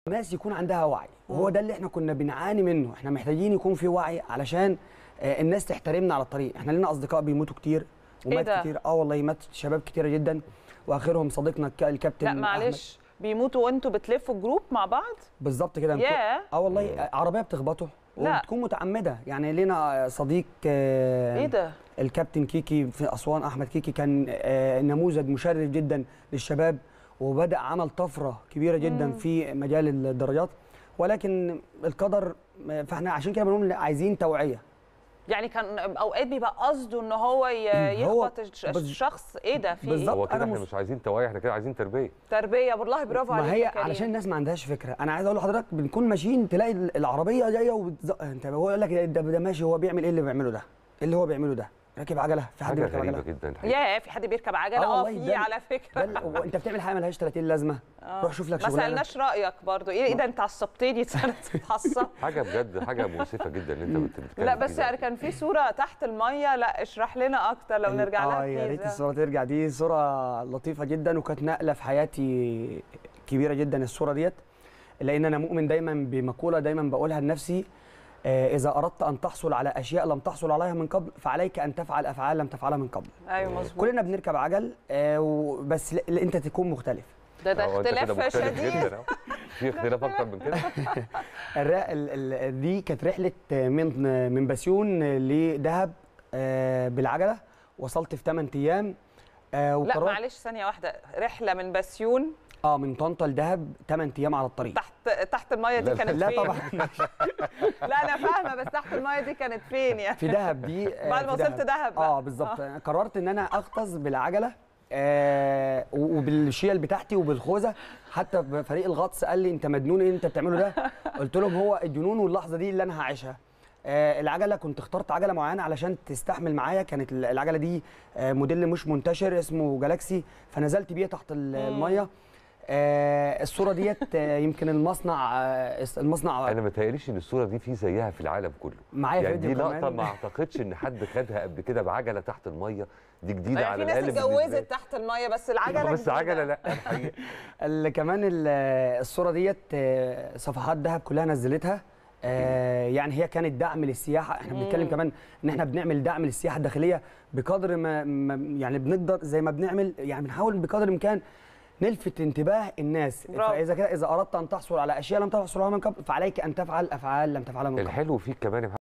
ناس يكون عندها وعي وهو ده اللي احنا كنا بنعاني منه احنا محتاجين يكون في وعي علشان آه، الناس تحترمنا على الطريق احنا لنا اصدقاء بيموتوا كتير ومات ده؟ كتير اه والله مات شباب كتيره جدا واخرهم صديقنا الك- الكابتن لا أحمد. معلش بيموتوا وانتوا بتلفوا جروب مع بعض بالظبط كده نكون- ياه. اه والله آه، عربيه بتخبطه لا. وبتكون متعمده يعني لينا صديق آه، ايه ده الكابتن كيكي في اسوان احمد كيكي كان آه، نموذج مشرف جدا للشباب وبدا عمل طفره كبيره جدا في مجال الدرجات ولكن القدر فاحنا عشان كده بنقول عايزين توعيه يعني كان اوقات بيبقى قصده ان هو ي- هو يخبط الش- بز- الشخص ايه ده في بالظبط. ايه هو كده أنا احنا مس- مش عايزين توعية احنا كده عايزين تربية تربيه والله برافو عليك ما هي يا كريم. علشان الناس ما عندهاش فكره انا عايز اقول لحضرتك بنكون ماشيين تلاقي العربيه جايه وبتزق انت هو يقول لك ده, ده ماشي هو بيعمل ايه اللي بيعمله ده إيه اللي هو بيعمله ده راكب عجله في حد حاجة بيركب غريبة عجله جدا الحقيقة يا في حد بيركب عجله آه اه والله في ده- على ده فكره ال- هو انت بتعمل حاجه ملهاش 30 لازمه روح شوف لك ما شغلانه سالناش رايك برضو ايه إيه ده انت عصبتني تتعصب حاجة بجد حاجة مؤسفة جدا اللي انت بت- بتتكلم لا فيه بس ده. كان في صوره تحت الميه لا اشرح لنا اكتر لو نرجع لها اه يا ريت بليز. الصوره ترجع دي صوره لطيفه جدا وكانت نقله في حياتي كبيره جدا الصوره ديت لان انا مؤمن دايما بمقوله دايما بقولها لنفسي آه، اذا اردت ان تحصل على اشياء لم تحصل عليها من قبل فعليك ان تفعل افعال لم تفعلها من قبل ايوه مظبوط كلنا بنركب عجل آه، و- بس ل- ل- انت تكون مختلف ده ده أهو أنت كده اختلاف مختلف شديد جدا أهو. في اختلاف اكتر من كده الر- ال- ال- دي كانت رحله من من بسيون لدهب آه، بالعجله وصلت في 8 ايام آه، لا وقررت معلش ثانيه واحده رحله من بسيون اه من طنطا لدهب 8 ايام على الطريق تحت تحت الميه دي لا، كانت لا فين طبعا لا انا فاهمه بس تحت الميه دي كانت فين يعني في دهب دي آه، بعد ما في وصلت دهب بقى. اه بالظبط قررت ان انا اغطس بالعجله آه و- وبالشيل بتاعتي وبالخوذه حتى فريق الغطس قال لي انت مجنون ايه انت بتعمله ده قلت لهم هو الجنون واللحظه دي اللي انا هعيشها آه العجله كنت اخترت عجله معينه علشان تستحمل معايا كانت ال- العجله دي آه موديل مش منتشر اسمه جالاكسي فنزلت بيها تحت ال- الميه آه الصوره ديت آه يمكن المصنع آه المصنع انا ما تهيأليش ان الصورة دي في زيها في العالم كله معايا يعني دي فيديو لقطة كمان. ما اعتقدش ان حد خدها قبل كده بعجلة تحت المية دي جديدة يعني على في ناس الاقل بالنسبة لي. اتجوزت تحت الميه بس العجله بس جديدة. عجلة لا الحقيقة ال- كمان ال- الصوره ديت آه، صفحات دهب كلها نزلتها آه، يعني هي كانت دعم للسياحه احنا بنتكلم كمان ان احنا بنعمل دعم للسياحه الداخليه بقدر ما ما- يعني بنقدر زي ما بنعمل يعني بنحاول بقدر الامكان نلفت انتباه الناس برافو. فاذا كده اذا اردت ان تحصل على اشياء لم تحصل عليها من قبل فعليك ان تفعل افعال لم تفعلها من قبل الحلو فيك كمان يا